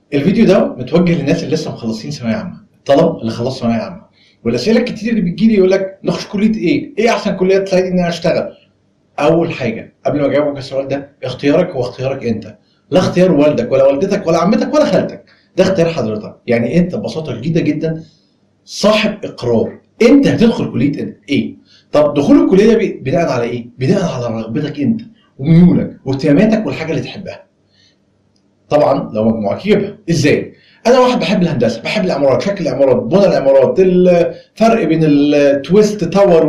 الفيديو ده متوجه للناس اللي لسه مخلصين ثانويه عامه الطلبه اللي خلصوا ثانويه عامه والاسئله الكتير اللي بتجي لي يقول لك نخش كليه ايه؟ ايه احسن كليه تساعدني ان انا اشتغل؟ اول حاجه قبل ما اجاوبك السؤال ده اختيارك هو اختيارك انت لا اختيار والدك ولا والدتك ولا عمتك ولا خالتك ده اختيار حضرتك يعني انت ببساطه شديده جدا صاحب اقرار انت هتدخل كليه ايه طب دخول الكليه ده بناء على ايه بناء على رغبتك انت وميولك واهتماماتك والحاجه اللي تحبها طبعا لو مجموعك يجيبها ازاي انا واحد بحب الهندسه بحب العمارات شكل العمارات بنى العمارات الفرق بين التويست تاور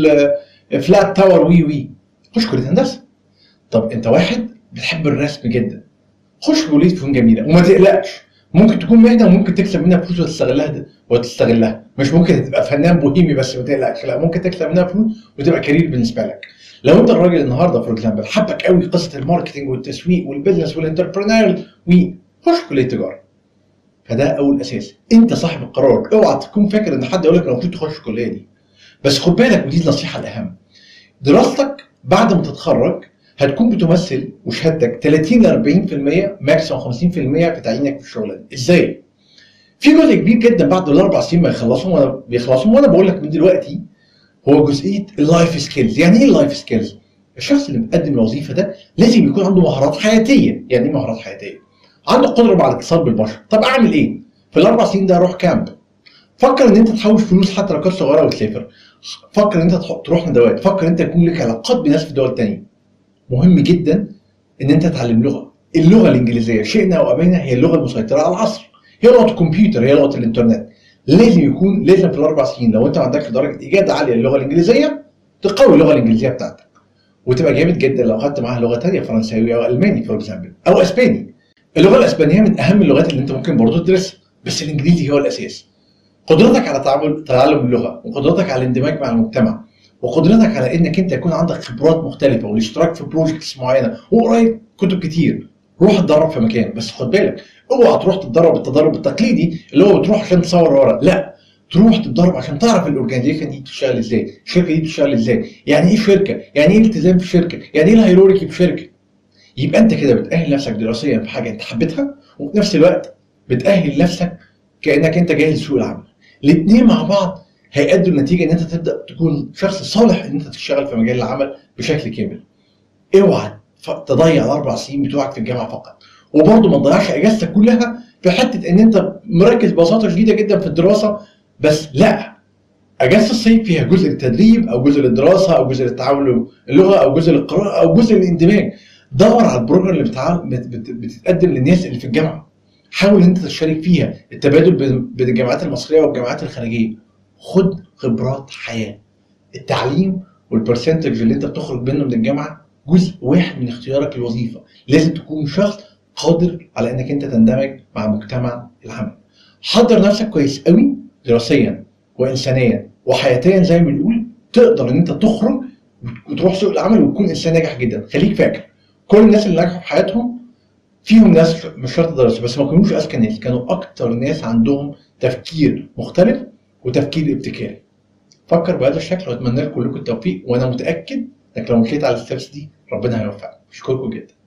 والفلات تاور وي وي خش كليه هندسه طب انت واحد بتحب الرسم جدا خش كليه فنون جميله وما تقلقش ممكن تكون مهنه وممكن تكسب منها فلوس وتستغلها وتستغلها مش ممكن تبقى فنان بوهيمي بس ما تقلقش لا ممكن تكسب منها فلوس وتبقى كارير بالنسبه لك لو انت الراجل النهارده فور اكزامبل حبك قوي قصه الماركتنج والتسويق والبزنس والانتربرينور وخش كليه تجاره فده اول اساس انت صاحب القرار اوعى تكون فاكر ان حد يقول لك المفروض تخش الكليه دي بس خد بالك ودي النصيحه الاهم دراستك بعد ما تتخرج هتكون بتمثل وشهادتك 30 ل 40% ماكسيموم 50% في تعيينك في الشغل دي ازاي؟ في جزء كبير جدا بعد الاربع سنين ما يخلصوا وانا بيخلصوا وانا بقول لك من دلوقتي هو جزئيه اللايف سكيلز يعني ايه اللايف سكيلز؟ الشخص اللي مقدم الوظيفه ده لازم يكون عنده مهارات حياتيه يعني ايه مهارات حياتيه؟ عنده قدره على الاتصال بالبشر طب اعمل ايه؟ في الاربع سنين ده اروح كامب فكر ان انت تحوش فلوس حتى لو كانت صغيره وتسافر فكر ان انت تروح ندوات فكر ان انت يكون لك علاقات بناس في دول تانية مهم جدا ان انت تتعلم لغه اللغه الانجليزيه شئنا او ابينا هي اللغه المسيطره على العصر هي لغه الكمبيوتر هي لغه الانترنت لازم يكون لازم في الاربع سنين لو انت ما عندكش درجه اجاده عاليه للغه الانجليزيه تقوي اللغه الانجليزيه بتاعتك وتبقى جامد جدا لو خدت معاها لغه ثانيه فرنساوي او الماني فور اكزامبل او اسباني اللغه الاسبانيه من اهم اللغات اللي انت ممكن برضه تدرسها بس الانجليزي هو الاساس قدرتك على تعامل تعلم اللغه وقدرتك على الاندماج مع المجتمع وقدرتك على انك انت يكون عندك خبرات مختلفه والاشتراك في بروجكتس معينه وقرايه كتب كتير روح اتدرب في مكان بس خد بالك اوعى تروح تتدرب التدرب التقليدي اللي هو بتروح عشان تصور ورق لا تروح تتدرب عشان تعرف الاورجانيزيشن دي بتشتغل ازاي الشركه دي بتشتغل ازاي يعني ايه شركه يعني ايه الالتزام في شركه يعني ايه الهيروريكي في شركه يبقى انت كده بتاهل نفسك دراسيا في حاجه انت حبيتها وفي نفس الوقت بتاهل نفسك كانك انت جاهز لسوق العمل الاثنين مع بعض هيأدوا النتيجه ان انت تبدا تكون شخص صالح ان انت تشتغل في مجال العمل بشكل كامل. اوعى تضيع الاربع سنين بتوعك في الجامعه فقط. وبرضه ما تضيعش اجازتك كلها في حته ان انت مركز ببساطه شديده جدا في الدراسه بس لا اجازه الصيف فيها جزء للتدريب او جزء للدراسه او جزء للتعامل اللغه او جزء للقراءه او جزء للاندماج. دور على البروجرام اللي بتعامل بتتقدم للناس اللي في الجامعه. حاول ان انت تشارك فيها التبادل بين الجامعات المصريه والجامعات الخارجيه. خد خبرات حياه التعليم والبرسنتج اللي انت بتخرج منه من الجامعه جزء واحد من اختيارك للوظيفه لازم تكون شخص قادر على انك انت تندمج مع مجتمع العمل حضر نفسك كويس قوي دراسيا وانسانيا وحياتيا زي ما بنقول تقدر ان انت تخرج وتروح سوق العمل وتكون انسان ناجح جدا خليك فاكر كل الناس اللي نجحوا في حياتهم فيهم ناس مش شرط دراسه بس ما كانوش اذكى ناس كانوا اكتر ناس عندهم تفكير مختلف وتفكير ابتكاري فكر بهذا الشكل واتمنى لكم كلكم التوفيق وانا متاكد انك لو مشيت على الستبس دي ربنا هيوفقك اشكركم جدا